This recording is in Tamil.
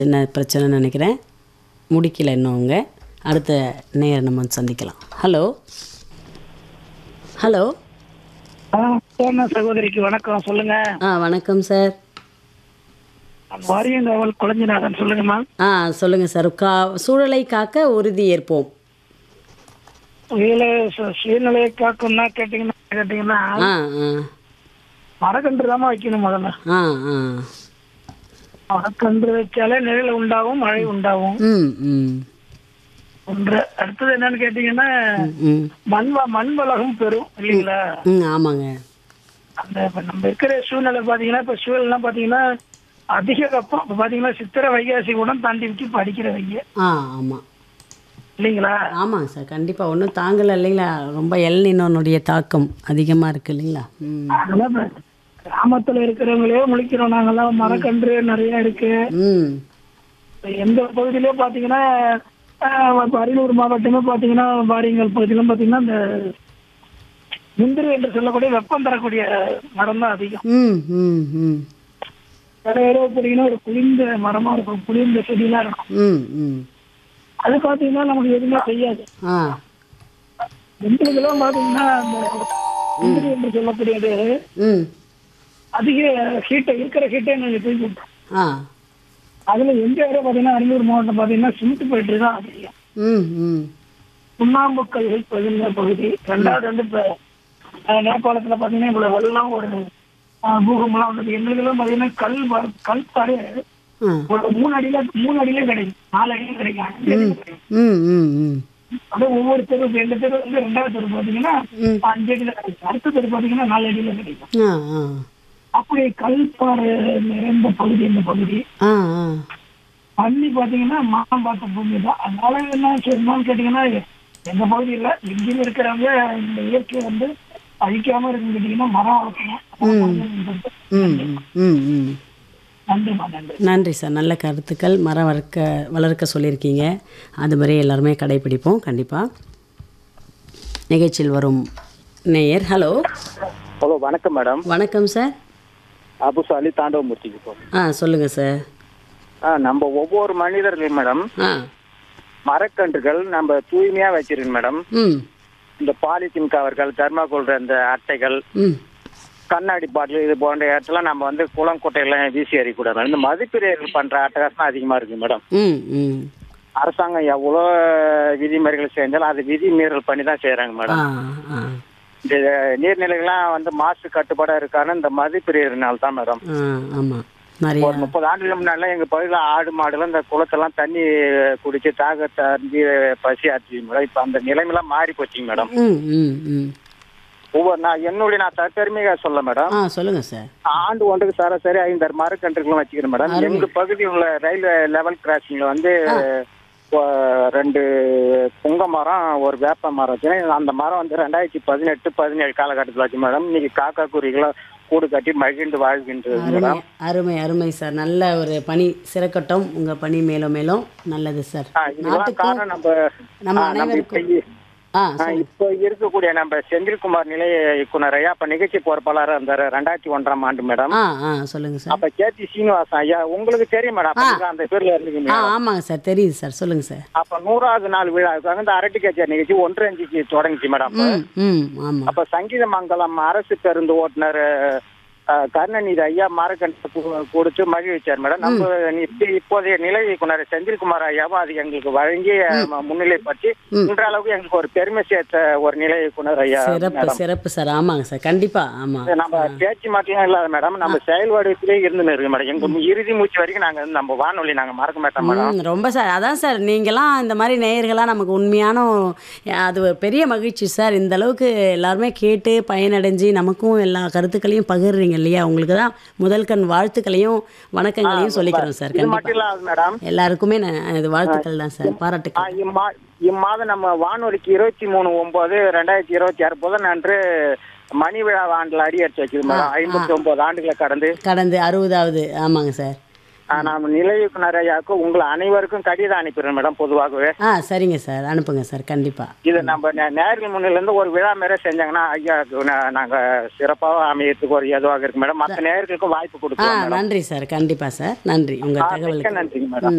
என்ன பிரச்சனைன்னு நினைக்கிறேன் முடிக்கல இன்னும் அவங்க அடுத்த நேரம் நம்ம வந்து சந்திக்கலாம் ஹலோ ஹலோ ஆ, சோனா சகோதரிக்கு வணக்கம் சொல்லுங்க ஆ வணக்கம் சார் வாரியங்காவல் குழஞ்சிநாதன் சொல்லுங்கம்மா ஆ சொல்லுங்கள் சார் கா சூழலை காக்க உறுதி ஏற்போம் வேலை சு- சுயநிலையை காக்கும்னா கேட்டீங்கன்னா கேட்டீங்கன்னா ஆ ஆ மரக்கன்று தாம்மா வைக்கணும் முதல்ல ஆ ஆ மரக்கன்று வச்சாலே நிழல் உண்டாகும் மழை உண்டாகும் ம் ம் ஒன்று அடுத்தது என்னன்னு கேட்டீங்கன்னா ம் மண் வ- மண் வளகம் பெறும் இல்லைங்களா ம் ஆமாங்க அந்த இப்ப நம்ம இருக்கிற சூழ்நிலை பாத்தீங்கன்னா இப்ப சூழல்லாம் பாத்தீங்கன்னா அதிக வெப்பம் இப்ப பாத்தீங்கன்னா சித்திரை வைகாசி கூட தாண்டி விட்டு இப்ப அடிக்கிற வெய்ய ஆ ஆமாம் இல்லைங்களா ஆமாங்க சார் கண்டிப்பாக ஒன்றும் தாங்கலை இல்லைங்களா ரொம்ப எல்நினோனுடைய தாக்கம் அதிகமாக இருக்குது இல்லைங்களா ம் அதெல்லாம் இப்ப கிராமத்துல இருக்கிறவங்களே முழிக்கிறோம் நாங்கெல்லாம் மரக்கன்று நிறைய இருக்கு ம் இப்ப எந்த பகுதியிலே பாத்தீங்கன்னா ஆஹ், இப்ப அரியலூர் மாவட்டமே பாத்தீங்கன்னா வாரியங்கள் பகுதியிலும் பாத்தீங்கன்னா இந்த முந்திரி என்று சொல்லக்கூடிய வெப்பம் தரக்கூடிய மரம் தான் அதிகம் ம் ம் ம் நிறைய பாத்தீங்கன்னா ஒரு குளிர்ந்த மரமா இருக்கும் குளிர்ந்த செடியெல்லாம் இருக்கும் ம் ம் அது பாத்தீங்கன்னா நமக்கு எதுவுமே செய்யாது ஆ எங்களுக்கெல்லாம் பாத்தீங்கன்னா அந்த முந்திரி என்று சொல்லக்கூடியது ம் அதிக ஹீட்டை இருக்கிற ஹீட்டை நாங்க தூக்கி விட்டோம் ஆ அதுல எங்க ஏரியா பாத்தீங்கன்னா அரியலூர் மாவட்டம் பாத்தீங்கன்னா சிமெண்ட் ஃபேக்டரி தான் அதிகம் ம் ம் சுண்ணாம்பு கல்கள் பகுந்த பகுதி ரெண்டாவது வந்து இப்ப அஹ், நேபாளத்துல பாத்தீங்கன்னா இவ்வளவு வெள்ளம் ஒரு அஹ், பூகம்பம்லாம் வந்தது எங்களுக்கெல்லாம் பாத்தீங்கன்னா கல் வ- கல் பாரு ஆ ஒரு மூணு அடியில மூணு அடியில கிடைக்கும் நாலு அடியில கிடைக்கும் அஞ்சு அடியில கிடைக்கும் ம் ம் ம் அப்படியே ஒவ்வொரு தெரு இப்ப எங்க தெரு வந்து ரெண்டாவது தெரு பாத்தீங்கன்னா ம். அஞ்சு அடியில கிடைக்கும் அடுத்த தெரு பாத்தீங்கன்னா நாலு அடியில கிடைக்கும் ஆ ஆ அப்படி கல்பாறை நிறைந்த பகுதி இந்த பகுதி ஆ ஆ தண்ணி பாத்தீங்கன்னா மரம் பார்த்த பூமி தான் அதனால என்ன செய்யணும்னு கேட்டீங்கன்னா எங்க பகுதியில் எங்கேயும் இருக்கிறவங்க இந்த இயற்கையை வந்து அழிக்காம இருக்குன்னு கேட்டீங்கன்னா மரம் வளர்க்கணும் ம் ம் ம் ம் நன்றிமா நன்றி நன்றி சார் நல்ல கருத்துக்கள் மரம் வளர்க்க வளர்க்க சொல்லியிருக்கீங்க அது மாதிரி எல்லாருமே கடைபிடிப்போம் கண்டிப்பாக நிகழ்ச்சியில் வரும் நேயர் ஹலோ ஹலோ வணக்கம் மேடம் வணக்கம் சார் அபுசாலி தாண்டவமூர்த்திக்கு போ ஆ சொல்லுங்கள் சார் ஆ நம்ம ஒவ்வொரு மனிதர்களும் மேடம் ஆ மரக்கன்றுகள் நம்ம தூய்மையா வச்சிருக்கோம் மேடம் ம் இந்த பாலித்தீன் கவர்கள் தர்மாகோல் இந்த அட்டைகள் ம் கண்ணாடி பாட்டில் இது போன்ற இடத்துல நம்ம வந்து குளம் குட்டையெல்லாம் வீசி எறியக்கூடாது மேடம் இந்த மதிப்பிரியர்கள் பண்ற அட்டகாசம் அதிகமா இருக்கு மேடம் ம் ம் அரசாங்கம் எவ்வளோ விதிமுறைகள் செஞ்சாலும் அது விதி மீறல் பண்ணி தான் செய்யறாங்க ஆ மேடம் ஆ இந்த நீர்நிலைகள்லாம் வந்து மாசு கட்டுப்பாடா இருக்கான்னு இந்த மதிப்பிரியர்னால தான் மேடம் ஆ ஆமாம் நிறைய ஒரு முப்பது ஆண்டுகளுக்கு முன்னாடி எங்க பகுதியில் ஆடு மாடுலாம் இந்த குளத்தெல்லாம் தண்ணி குடிச்சு தாக தண்ணி பசி ஆச்சு மேடம் இப்ப அந்த நிலைமைலாம் மாறி போச்சுங்க மேடம் ம் ம் ம் ஒவ்வொரு நான் என்னுடைய நான் தற்பெருமையாக சொல்ல மேடம் ஆ சொல்லுங்கள் சார் ஆண்டு ஒன்றுக்கு சராசரி ஐந்தாறு மரக்கன்றுகளும் வச்சுக்கிறேன் மேடம் எங்க பகுதியில் உள்ள ரயில்வே லெவல் கிராசிங்ல வந்து ஒ- ரெண்டு புங்க மரம் ஒரு வேப்ப மரம் வச்சு அந்த மரம் வந்து ரெண்டாயிரத்தி பதினெட்டு பதினேழு காலகட்டத்தில் வச்சு மேடம் இன்னைக்கு காக்கா குருவிகளும் கூடு கட்டி மகிழ்ந்து வாழ்கின்றது அருமை மேடம் அருமை அருமை சார் நல்ல ஒரு பணி சிறக்கட்டும் உங்கள் பணி மேலும் மேலும் நல்லது சார் ஆ, இதெல்லாம் நாட்டுக்கும் காரணம் நம்ம நம்ம ஆ, நம்ம அனைவருக்கும் இப்ப ஆ ஆ, இப்போ இருக்கக்கூடிய நம்ம செந்தில்குமார் நிலைய இயக்குனர் ஐயா அப்ப நிகழ்ச்சி பொறுப்பாளராக இருந்தாரு ரெண்டாயிரத்தி ஒன்றாம் ஆண்டு மேடம் ஆ ஆ சொல்லுங்கள் சார் அப்ப கேத்தி சீனிவாசன் ஐயா உங்களுக்கு தெரியும் மேடம் அப்ப நீங்க அந்த பேர்ல இருந்தீங்க ஆ ஆமாங்க சார் தெரியுது சார் சொல்லுங்கள் சார் அப்ப நூறாவது நாள் விழாவுக்காக இந்த அரட்டி கச்சேரி நிகழ்ச்சி ஒன்று அஞ்சுக்கு தொடங்குச்சு மேடம் அப்ப. ம் ம் ஆமாம் அப்ப சங்கீதமங்கலம் அரசு பேருந்து ஓட்டுநர் அஹ், கருணாநிதி ஐயா மரக்கன்று கு- கொடுத்து மகிழ்ச்சார் மேடம் நம்ம இப்ப- இப்போதைய நிலை இயக்குனர் செந்தில்குமார் ஐயாவும் அது எங்களுக்கு வழங்கி அஹ், முன்னிலைப்படுத்தி இன்றளவுக்கு எங்களுக்கு ஒரு பெருமை சேர்த்த ஒரு நிலை இயக்குனர் ஐயா சிறப்பு மேடம் சிறப்பு சார் ஆமாங்க சார் கண்டிப்பாக ஆமாம் இது நம்ம பேச்சு மட்டும் இல்லாத மேடம் நம்ம செயல்பாடுகளே இருந்து இருக்கு மேடம் எங்க இறுதி மூச்சு வரைக்கும் நாங்க வந்து நம்ம வானொலி நாங்க மறக்க மாட்டோம் மேடம் ம் ரொம்ப சார் அதான் சார் நீங்களாம் இந்த மாதிரி நேயர்களாக நமக்கு உண்மையான அது ஒரு பெரிய மகிழ்ச்சி சார் இந்த அளவுக்கு எல்லாருமே கேட்டு பயனடைஞ்சு நமக்கும் எல்லா கருத்துக்களையும் பகிர்றீங்க இல்லையா உங்களுக்கு தான் முதல் கண் வாழ்த்துக்களையும் வணக்கங்களையும் சொல்லிக்கிறோம் சார் இது மட்டும் கண்டிப்பாக இல்லாத மேடம் எல்லாருக்குமே நான் இது வாழ்த்துக்கள் தான் சார் ஆ, பாராட்டுக்கள் இம்மா இம்மாதம் நம்ம வானொலிக்கு இருபத்தி மூணு ஒன்பது ரெண்டாயிரத்தி இருபத்தி ஆறு புதன் அன்று மணி விழா ஆண்டுல அடி எடுத்து வச்சுது மேடம் ஐம்பத்தி ஒன்பது ஆண்டுகளை கடந்து கடந்து அறுபதாவது ஆமாங்க சார் ஆஹ் நான் நிலை இயக்குனர் ஐயாவுக்கு உங்களை அனைவருக்கும் கடிதம் அனுப்பிடுறேன் மேடம் பொதுவாகவே ஆ சரிங்க சார் அனுப்புங்க சார் கண்டிப்பாக இது நம்ம நே- நேர்கள் முன்னிலேருந்து ஒரு விழா மாரி செஞ்சாங்கன்னா ஐயாவுக்கு நா- நாங்க சிறப்பாக அமையறதுக்கு ஒரு ஏதுவாக இருக்கு மேடம் மற்ற நேர்களுக்கும் வாய்ப்பு ஆ கொடுக்கலாம் மேடம் நன்றி சார் கண்டிப்பாக சார் நன்றி உங்கள் ஆ, தகவலுக்கு மிக்க நன்றிங்க மேடம்